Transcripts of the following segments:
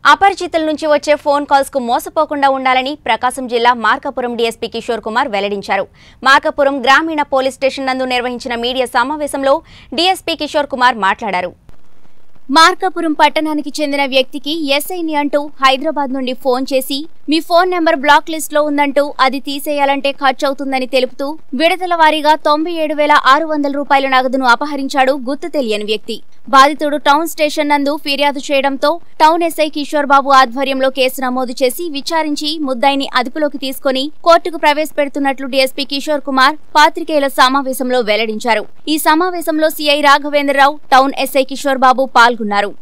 అపరిచితుల నుంచి వచ్చే phone calls కు మోసపోకుండా ఉండాలని ప్రకాశం జిల్లా మార్కాపురం డీఎస్పీ కిషోర్ కుమార్ వెల్లడించారు మార్కాపురం గ్రామీణ పోలీస్ స్టేషన్ నందు నిర్వహించిన మీడియా సమావేశంలో డీఎస్పీ కిషోర్ కుమార్ మాట్లాడారు మార్కాపురం పట్టణానికి చెందిన వ్యక్తికి ఎస్ఐని అంటూ హైదరాబాద్ నుండి ఫోన్ చేసి మీ ఫోన్ నెంబర్ బ్లాక్ లిస్ట్ లో ఉందంటూ అది తీసేయాలంటే ఖర్చు అవుతుందని తెలుపుతూ విడతల వారీగా తొంభై ఏడు వేల ఆరు వందల రూపాయల నగదును అపహరించాడు గుర్తు తెలియని వ్యక్తి బాధితుడు టౌన్ స్టేషన్ నందు ఫిర్యాదు చేయడంతో టౌన్ ఎస్ఐ కిషోర్ బాబు ఆధ్వర్యంలో కేసు నమోదు చేసి విచారించి ముద్దాయిని అదుపులోకి తీసుకుని కోర్టుకు ప్రవేశపెడుతున్నట్లు డీఎస్పీ కిషోర్ కుమార్ పాత్రికేయుల సమావేశంలో వెల్లడించారు ఈ సమావేశంలో CI Raghavendra Rao town SI Kishore బాబు పాల్గొన్నారు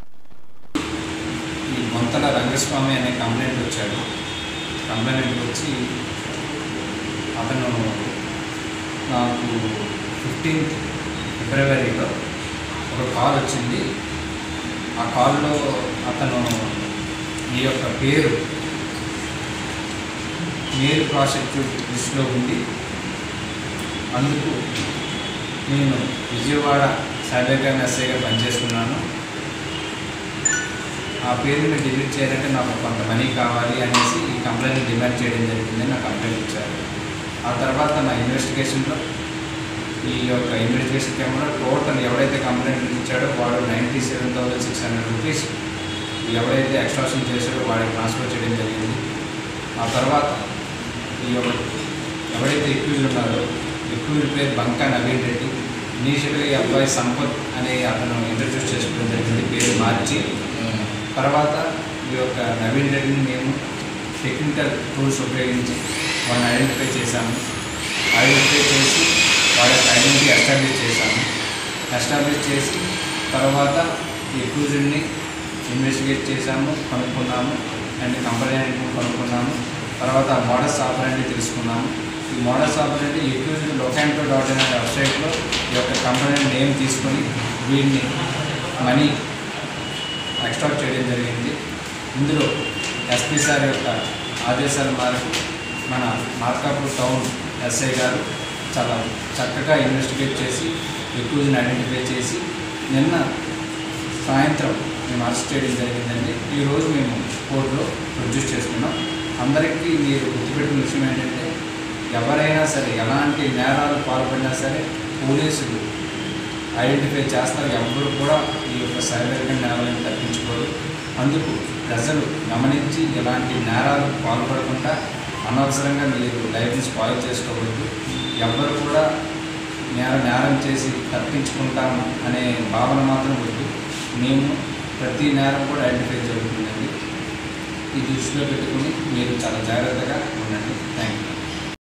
ఈ మొంతల రంగస్వామి అనే కంప్లైంట్ వచ్చాడు కంప్లైంట్ వచ్చి అతను నాకు ఫిఫ్టీన్త్ ఫిబ్రవరిలో ఒక కాల్ వచ్చింది ఆ కాల్లో అతను ఈ యొక్క పేరు మేల్ ప్రాసిక్యూట్ లిస్ట్లో ఉంది అందుకు నేను విజయవాడ సైబర్ క్రైమ్ ఎస్ఐగా పనిచేస్తున్నాను ఆ పేరుని డిలీట్ చేయాలంటే నాకు కొంత మనీ కావాలి అనేసి ఈ కంప్లైంట్ డిమాండ్ చేయడం జరిగింది నాకు కంప్లైంట్ ఇచ్చారు ఆ తర్వాత నా ఇన్వెస్టిగేషన్లో ఈ యొక్క ఇన్వెస్టిగేషన్ కెమెరా టోటల్ ఎవరైతే కంప్లైంట్ ఇచ్చాడో వాడు ninety seven thousand six hundred rupees ఎవరైతే ఎక్స్ట్రాక్షన్ చేశాడో వాడికి ట్రాన్స్ఫర్ చేయడం జరిగింది ఆ తర్వాత ఈ యొక్క ఎవరైతే ఎక్యూజ్ ఉన్నారో ఎక్యూజ్ పేరు బంకా నవీన్ రెడ్డి ఇనీషియల్గా ఈ అబ్బాయి సంపత్ అనే అతను ఇంట్రడ్యూస్ చేసుకోవడం జరిగింది పేరు మార్చి తర్వాత ఈ యొక్క నవీన్ రెడ్డిని మేము టెక్నికల్ టూల్స్ ఉపయోగించి వాళ్ళని ఐడెంటిఫై చేశాము ఐడెంటిఫై చేసి వాళ్ళ యొక్క ఐడెంటిటీ ఎస్టాబ్లిష్ చేశాము ఎస్టాబ్లిష్ చేసి తర్వాత ఈ అక్యూజ్డ్ని ఇన్వెస్టిగేట్ చేశాము కనుక్కున్నాము అండ్ కంపెనీ కనుక్కున్నాము తర్వాత మోడల్స్ ఆపరేంటి తెలుసుకున్నాము ఈ మోడల్స్ ఆపరేంటి అక్యూజ్డ్ లొకాంటో డాట్ ఇన్ అనే వెబ్సైట్లో ఈ యొక్క కంపెనీ నేమ్ తీసుకొని వీడిని మనీ ఎక్స్ట్రాక్ట్ చేయడం జరిగింది ఇందులో ఎస్పీ సార్ యొక్క ఆదేశాల మేరకు మన మార్కాపూర్ టౌన్ ఎస్ఐ గారు చాలా చక్కగా ఇన్వెస్టిగేట్ చేసి ఎక్కువని ఐడెంటిఫై చేసి నిన్న సాయంత్రం మేము అరెస్ట్ చేయడం జరిగిందండి ఈరోజు మేము కోర్టులో ప్రొడ్యూస్ చేసుకున్నాం అందరికీ మీరు గుర్తుపెట్టిన విషయం ఏంటంటే ఎవరైనా సరే ఎలాంటి నేరాలు పాల్పడినా సరే పోలీసులు ఐడెంటిఫై చేస్తారు ఎవరు కూడా ఈ యొక్క సైబర్ క్రైమ్ నేరాలను తప్పించుకోరు అందుకు ప్రజలు గమనించి ఇలాంటి నేరాలు పాల్పడకుండా అనవసరంగా మీరు లైఫ్ని స్పాయిల్ చేసుకోవద్దు ఎవ్వరు కూడా నేర నేరం చేసి తప్పించుకుంటాము అనే భావన మాత్రం వద్దు మేము ప్రతి నేరం కూడా ఐడెంటిఫై జరుగుతుందండి ఈ దృష్టిలో పెట్టుకుని మీరు చాలా జాగ్రత్తగా